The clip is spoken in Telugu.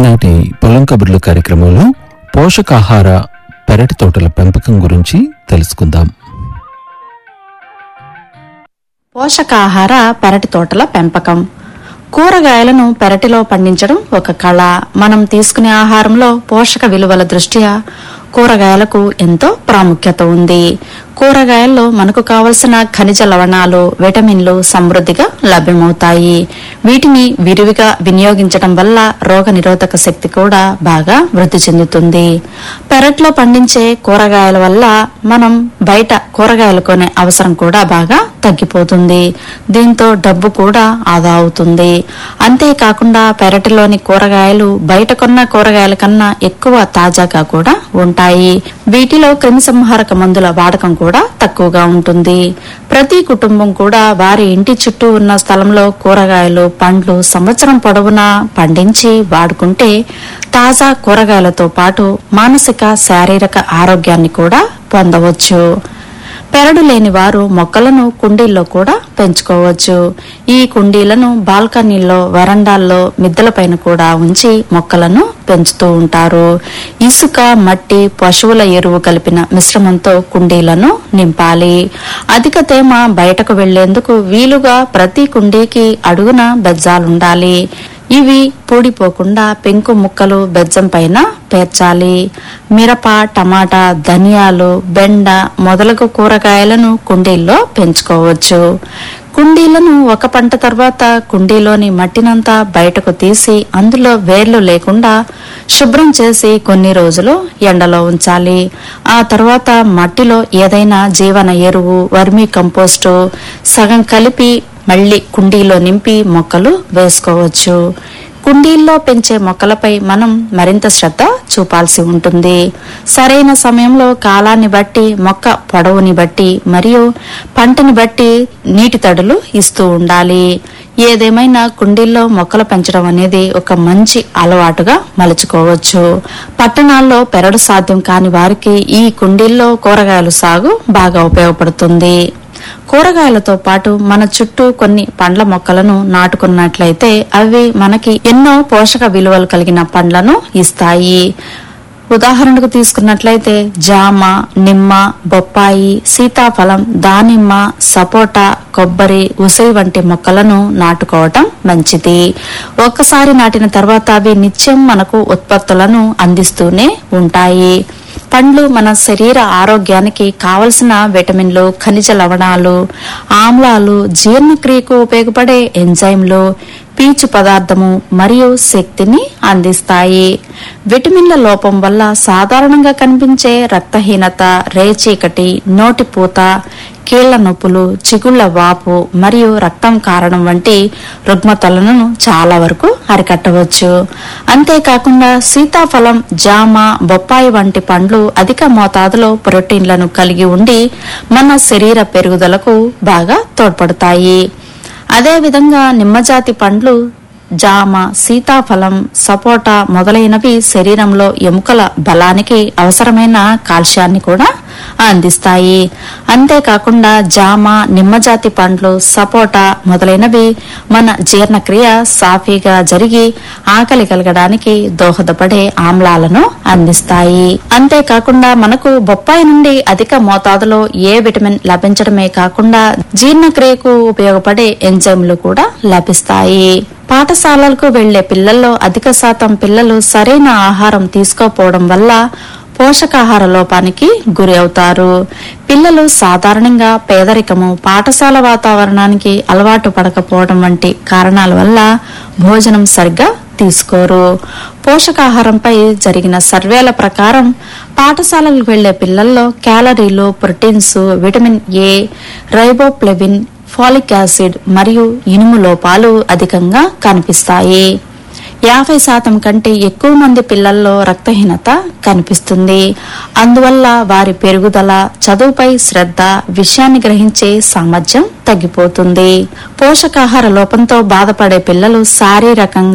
ఈనాటి పొలం కబుర్లు కార్యక్రమంలో పోషకాహార పెరటి తోటల పెంపకం గురించి తెలుసుకుందాం పోషకాహార పెరటి తోటల పెంపకం కూరగాయలను పెరటిలో పండించడం ఒక కళ మనం తీసుకునే ఆహారంలో పోషక విలువల దృష్ట్యా కూరగాయలకు ఎంతో ప్రాముఖ్యత ఉంది కూరగాయల్లో మనకు కావలసిన ఖనిజ లవణాలు విటమిన్లు సమృద్ధిగా లభ్యమవుతాయి వీటిని విరివిగా వినియోగించడం వల్ల రోగ నిరోధక శక్తి కూడా బాగా వృద్ధి చెందుతుంది పెరట్లో పండించే కూరగాయల వల్ల మనం బయట కూరగాయలు కొనే అవసరం కూడా బాగా తగ్గిపోతుంది దీంతో డబ్బు కూడా ఆదా అవుతుంది అంతేకాకుండా పెరటిలోని కూరగాయలు బయట కొన్న కూరగాయల కన్నా ఎక్కువ తాజాగా కూడా ఉంటాయి వీటిలో క్రిమిసంహారక మందుల వాడకం కూడా తక్కువగా ఉంటుంది ప్రతి కుటుంబం కూడా వారి ఇంటి చుట్టూ ఉన్న స్థలంలో కూరగాయలు పండ్లు సంవత్సరం పొడవునా పండించి వాడుకుంటే తాజా కూరగాయలతో పాటు మానసిక శారీరక ఆరోగ్యాన్ని కూడా పొందవచ్చు పెరడు లేని వారు మొక్కలను కుండీల్లో కూడా పెంచుకోవచ్చు ఈ కుండీలను బాల్కనీల్లో వరండాల్లో మిద్దెలపైన కూడా ఉంచి మొక్కలను పెంచుతూ ఉంటారు ఇసుక మట్టి పశువుల ఎరువు కలిపిన మిశ్రమంతో కుండీలను నింపాలి అధిక తేమ బయటకు వెళ్లేందుకు వీలుగా ప్రతి కుండీకి అడుగున బెజ్జాలుండాలి ఇవి పూడిపోకుండా పెంకు ముక్కలు బెజ్జం పైన పేర్చాలి మిరప టమాటా ధనియాలు బెండ మొదలగు కూరగాయలను కుండీల్లో పెంచుకోవచ్చు కుండీలను ఒక పంట తర్వాత కుండీలోని మట్టినంతా బయటకు తీసి అందులో వేర్లు లేకుండా శుభ్రం చేసి కొన్ని రోజులు ఎండలో ఉంచాలి ఆ తర్వాత మట్టిలో ఏదైనా జీవన ఎరువు వర్మీ కంపోస్టు సగం కలిపి మళ్ళీ కుండీలో నింపి మొక్కలు వేసుకోవచ్చు కుండీల్లో పెంచే మొక్కలపై మనం మరింత శ్రద్ధ చూపాల్సి ఉంటుంది సరైన సమయంలో కాలాన్ని బట్టి మొక్క పొడవుని బట్టి మరియు పంటని బట్టి నీటి తడులు ఇస్తూ ఉండాలి ఏదేమైనా కుండీల్లో మొక్కలు పెంచడం అనేది ఒక మంచి అలవాటుగా మలుచుకోవచ్చు పట్టణాల్లో పెరడు సాధ్యం కాని వారికి ఈ కుండీల్లో కూరగాయల సాగు బాగా ఉపయోగపడుతుంది కూరగాయలతో పాటు మన చుట్టూ కొన్ని పండ్ల మొక్కలను నాటుకున్నట్లయితే అవి మనకి ఎన్నో పోషక విలువలు కలిగిన పండ్లను ఇస్తాయి ఉదాహరణకు తీసుకున్నట్లయితే జామ నిమ్మ బొప్పాయి సీతాఫలం దానిమ్మ సపోటా కొబ్బరి ఉసిరి వంటి మొక్కలను నాటుకోవటం మంచిది ఒక్కసారి నాటిన తర్వాత అవి నిత్యం మనకు ఉత్పత్తులను అందిస్తూనే ఉంటాయి పండ్లు మన శరీర ఆరోగ్యానికి కావలసిన విటమిన్లు ఖనిజ లవణాలు ఆమ్లాలు జీర్ణక్రియకు ఉపయోగపడే ఎంజైమ్లు పీచు పదార్థము మరియు శక్తిని అందిస్తాయి విటమిన్ల లోపం వల్ల సాధారణంగా కనిపించే రక్తహీనత రేచీకటి నోటిపూత కీళ్ల నొప్పులు చిగుళ్ల వాపు మరియు రక్తం కారణం వంటి రుగ్మతలను చాలా వరకు అరికట్టవచ్చు అంతేకాకుండా సీతాఫలం జామ బొప్పాయి వంటి పండ్లు అధిక మోతాదులో ప్రోటీన్లను కలిగి ఉండి మన శరీర పెరుగుదలకు బాగా తోడ్పడతాయి అదేవిధంగా నిమ్మజాతి పండ్లు జామ సీతాఫలం సపోటా మొదలైనవి శరీరంలో ఎముకల బలానికి అవసరమైన కాల్షియాన్ని కూడా అందిస్తాయి అంతేకాకుండా జామ నిమ్మజాతి పండ్లు సపోటా మొదలైనవి మన జీర్ణక్రియ సాఫీగా జరిగి ఆకలి కలగడానికి దోహదపడే ఆమ్లాలను అందిస్తాయి అంతేకాకుండా మనకు బొప్పాయి నుండి అధిక మోతాదులో ఏ విటమిన్ లభించడమే కాకుండా జీర్ణక్రియకు ఉపయోగపడే ఎంజైమ్లు కూడా లభిస్తాయి పాఠశాలలకు వెళ్లే పిల్లల్లో అధిక శాతం పిల్లలు సరైన ఆహారం తీసుకోపోవడం వల్ల పోషకాహార లోపానికి గురి అవుతారు పిల్లలు సాధారణంగా పేదరికము పాఠశాల వాతావరణానికి అలవాటు పడకపోవడం వంటి కారణాల వల్ల భోజనం సరిగ్గా తీసుకోరు పోషకాహారంపై జరిగిన సర్వేల ప్రకారం పాఠశాలలకు వెళ్లే పిల్లల్లో క్యాలరీలు proteins vitamin A riboflavin folic acid మరియు ఇనుము లోపాలు అధికంగా కనిపిస్తాయి యాభై శాతం కంటే ఎక్కువ మంది పిల్లల్లో రక్తహీనత కనిపిస్తుంది అందువల్ల వారి పెరుగుదల చదువుపై శ్రద్ధ విషయాన్ని గ్రహించే సామర్థ్యం తగ్గిపోతుంది పోషకాహార లోపంతో బాధపడే పిల్లలు శారీరకంగా